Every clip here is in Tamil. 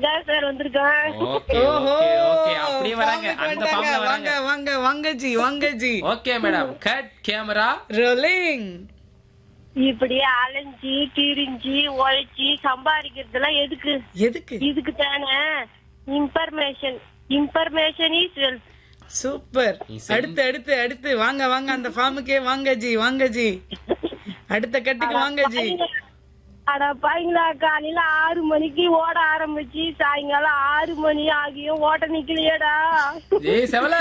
அதுக்காக சார் வந்திருக்கேன் ஓகே ஓஹோ ஓகே ஓகே அப்படியே வராங்க farm க்கு அந்த வந்துட்டாங்க. ஃபார்ம்ல வாங்க வராங்க வாங்க வாங்க ஜி வாங்க ji okay madam cut camera rolling இப்படியே அலைஞ்சி திரிஞ்சு உழைச்சி சம்பாதிக்கிறதுலாம் எதுக்கு எதுக்கு இதுக்கு தானே information information is wealth super அடுத்து அடுத்து அடுத்து வாங்க வாங்க அந்த ஃபார்முக்கே வாங்க ஜி வாங்க ஜி அடுத்த கட்டுக்கு வாங்க ஜி அட பாருங்களா காலையில ஆறு மணிக்கு ஓட ஆரம்பிச்சு சாயங்காலம் ஆறு மணி ஆகியும் ஓட்ட நிக்கலையேடா ஏய் செவல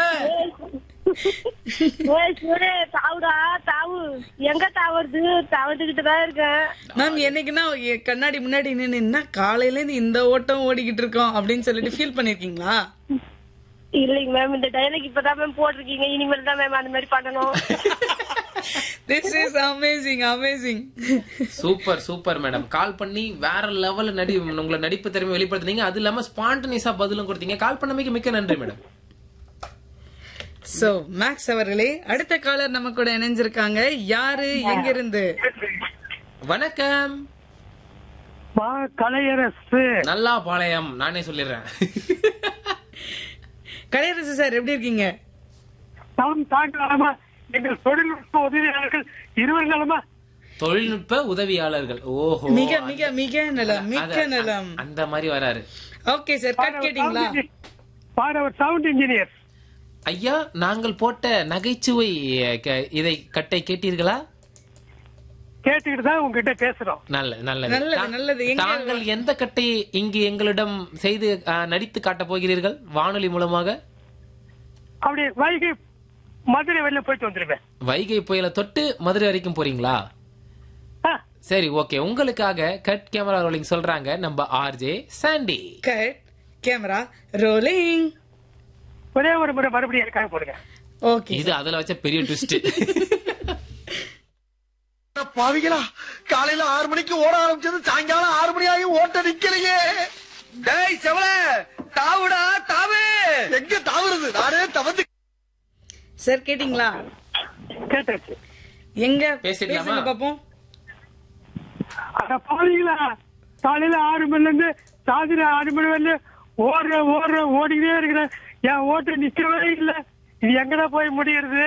ஏய் சூரே தாவுடா தாவு எங்க தாவறது தவந்துகிட்டு தான் இருக்கேன் மேம் என்னைக்குன்னா எ- கண்ணாடி முன்னாடி நின்னு என்ன காலையில இருந்து இந்த ஓட்டம் ஓடிக்கிட்டு இருக்கோம் அப்படின்னு சொல்லிட்டு ஃபீல் பண்ணிருக்கீங்களா இல்லைங்க மேம் இந்த டைலாக் இப்பதான் மேம் போட்டிருக்கீங்க இனிமேல் தான் மேம் அந்த மாதிரி பண்ணணும் this is amazing amazing super super madam call பண்ணி வேற லெவல்ல நடி உங்களை நடிப்பு திறமை வெளிப்படுத்துனீங்க அது இல்லாம ஸ்பான்டனியஸா பதிலும் கொடுத்தீங்க கால் பண்ணமைக்கு மிக்க நன்றி மேடம் சோ மேக்ஸ் அவர்களே அடுத்த காலர் நம்ம கூட இணைஞ்சிருக்காங்க யாரு எங்க இருந்து வணக்கம் கலையரசு நல்லா பாளையம் நானே சொல்லிடுறேன் கலையரசு சார் எப்படி இருக்கீங்க நாம் தாங்கலாமா எங்கள் தொழில்நுட்ப உதவியாளர்கள் இருவர் நலமா தொழில்நுட்ப உதவியாளர்கள் ஓஹோ மிக மிக மிக நலம் மிக்க அத- நலம் அந்த மாதிரி வராரு ஓகே சார் கட் கேட்டீங்களா பாடவர் சவுண்ட் இன்ஜினியர் ஐயா நாங்கள் போட்ட நகைச்சுவை க- இதை கட்டை கேட்டீர்களா கேட்டுக்கிட்டு தான் உங்ககிட்ட பேசுறோம் நல்ல நல்லது நல்லது, தா- நல்லது. எங்க- தாங்கள் எந்த கட்டை இங்கு எங்களிடம் செய்து ஆ, நடித்து காட்டப் போகிறீர்கள் வானொலி மூலமாக அப்படி வைகை மதுரை வெளில போயிட்டு வந்துருவேன் வைகை புயலை தொட்டு மதுரை வரைக்கும் போறீங்களா ஆ, சரி ஓகே உங்களுக்காக கட் கேமரா ரோலிங் சொல்றாங்க நம்ம RJ Sandy cut camera rolling ஒரே ஒரு முறை மறுபடியும் எனக்காக போடுங்க ஓகே இது அதுல வச்ச பெரிய ட்விஸ்ட் பாவிகளா காலையில ஆறு மணிக்கு ஓட ஆரம்பிச்சது சாயங்காலம் ஆறு மணி ஆகி ஓட்ட நிக்கலையே டேய் செவல தாவுடா தாவு எங்க தாவுறது நானே தவந்து சார் கேட்டீங்களா கேட்டாச்சு எங்க பேசிடலாமா? பேசுங்க பாப்போம் அட பாவிகளா காலையில ஆறு மணில இருந்து சாயந்தர ஆறு மணி வரல ஓடுற ஓடுற ஓடிக்கிட்டே இருக்கிறேன் என் ஓட்டு நிக்கவே இல்ல இது எங்கடா போய் முடியுறது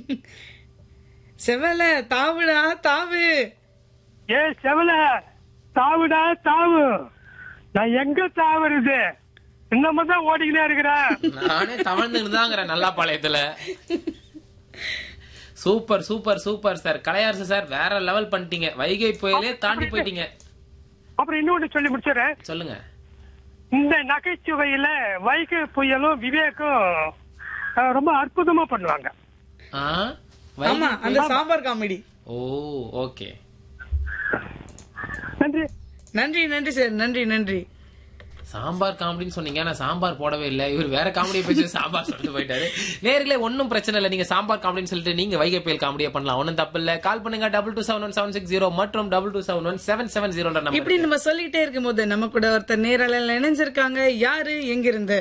செவல தாவுடா தாவு ஏ செவல தாவுடா தாவு நான் எங்க தாவுறது இன்னமும் தான் ஓடிக்கிட்டே இருக்கிறேன் நானே தவழ்ந்து இருந்தாங்கிற நல்லா பாளையத்துல super super super sir Kalaiarasu sir வேற லெவல் பண்ணிட்டீங்க வைகை புயலே தாண்டி போயிட்டீங்க அப்புறம் இன்னொன்னு சொல்லி முடிச்சிடறேன் சொல்லுங்க இந்த நகைச்சுவையில வைகை புயலும் விவேக்கும் அஹ், ரொம்ப அற்புதமா பண்ணுவாங்க ஆ? ஆமா வைகை அந்த சாம்பார் காமெடி ஓ ஓகே நன்றி நன்றி நன்றி சார் நன்றி நன்றி சாம்பார் காமெடின்னு சொன்னீங்க ஆனா சாம்பார் போடவே இல்ல இவர் வேற காமெடியை பேசி சாம்பார் சொல்லிட்டு போயிட்டாரு நேர்களே ஒன்னும் பிரச்சனை இல்ல நீங்க சாம்பார் காமெடின்னு சொல்லிட்டு நீங்க வைகை புயல் காமெடியா பண்ணலாம் ஒன்னும் தப்பு இல்ல கால் பண்ணுங்க double two seven one seven six zero மற்றும் double two seven one seven seven zero இப்படி நம்ம சொல்லிட்டே இருக்கும்போது நம்ம கூட ஒருத்தர் நேரல இணைஞ்சிருக்காங்க யாரு எங்க இருந்து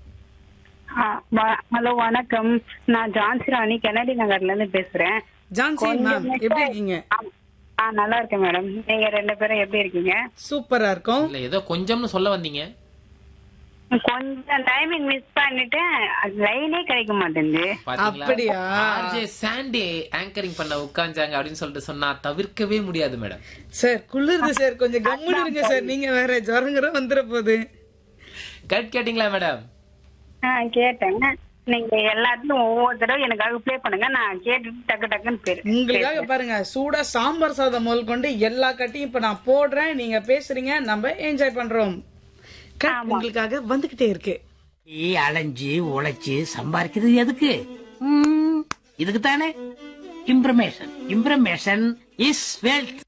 ஹலோ வணக்கம் நான் ஜான்சி ராணி கெனடி நகர்ல இருந்து பேசுறேன் ஜான்சி மேம் எப்படி இருக்கீங்க ஆ, ஆ நல்லா இருக்கேன் மேடம் நீங்க ரெண்டு பேரும் எப்படி இருக்கீங்க சூப்பரா இருக்கும் இல்ல ஏதோ கொஞ்சம்னு சொல்ல வந்தீங்க கொஞ்சம் டைமிங் மிஸ் பண்ணிட்டேன் லைனே கிடைக்க மாட்டேங்குது அப்படியா? ஆர்ஜே சாண்டி ஆங்கரிங் பண்ண உட்கார்ந்தாங்க அப்படின்னு சொல்லிட்டு சொன்னா தவிர்க்கவே முடியாது மேடம் சார் குளிருது சார் கொஞ்சம் கம்முன்னு இருங்க சார் நீங்க வேற ஜுரங்கிற வந்துட போகுது கட் கேட்டிங்களா மேடம் ஆ கேட்டேன் நீங்க எல்லாத்தையும் ஒவ்வொரு தடவை எனக்காக ப்ளே பண்ணுங்க நான் கேட்டுட்டு டக்கு டக்குன்னு பேரு உங்களுக்காக பாருங்க சூடா சாம்பார் சாதம் முதல் கொண்டு எல்லா கட்டியும் இப்ப நான் போடுறேன் நீங்க பேசுறீங்க நம்ம என்ஜாய் பண்றோம் கட் உங்களுக்காக வந்துகிட்டே இருக்கு நீ அலைஞ்சு உழைச்சு சம்பாதிக்கிறது எதுக்கு ம், இதுக்கு தானே இம்ப்ரமேஷன் இம்ப்ரமேஷன் இஸ் வெல்த்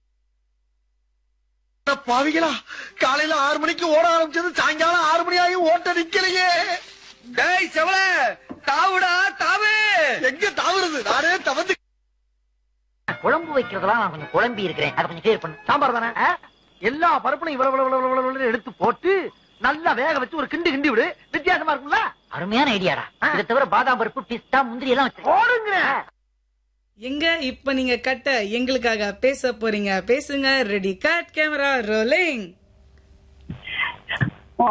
பாவிகளா காலையில ஆறு மணிக்கு ஓட ஆரம்பிச்சது சாயங்காலம் ஆறு மணி ஆகி ஓட்ட நிக்கலையே டேய் செவல தாவுடா தாவு எங்க தாவுறது நானே தவந்து குழம்பு வைக்கிறதெல்லாம் நான் கொஞ்சம் குழம்பி இருக்கிறேன் அதை கொஞ்சம் கிளியர் பண்ணு சாம்பார் தானே ஆ? எல்லா பருப்புலையும் இவ்வளவு இவ்வளவு இவ்வளவு இவ்வளவு இவ்வளவு எடுத்து போட்டு நல்லா வேக வச்சு ஒரு கிண்டு கிண்டி விடு வித்தியாசமா இருக்கும்ல அருமையான ஐடியாடா இதை தவிர பாதாம் பருப்பு பிஸ்தா முந்திரி எல்லாம் வச்சு ஓடுங்க எங்க இப்ப நீங்க கட்ட எங்களுக்காக பேச போறீங்க பேசுங்க ரெடி கட் கேமரா ரோலிங்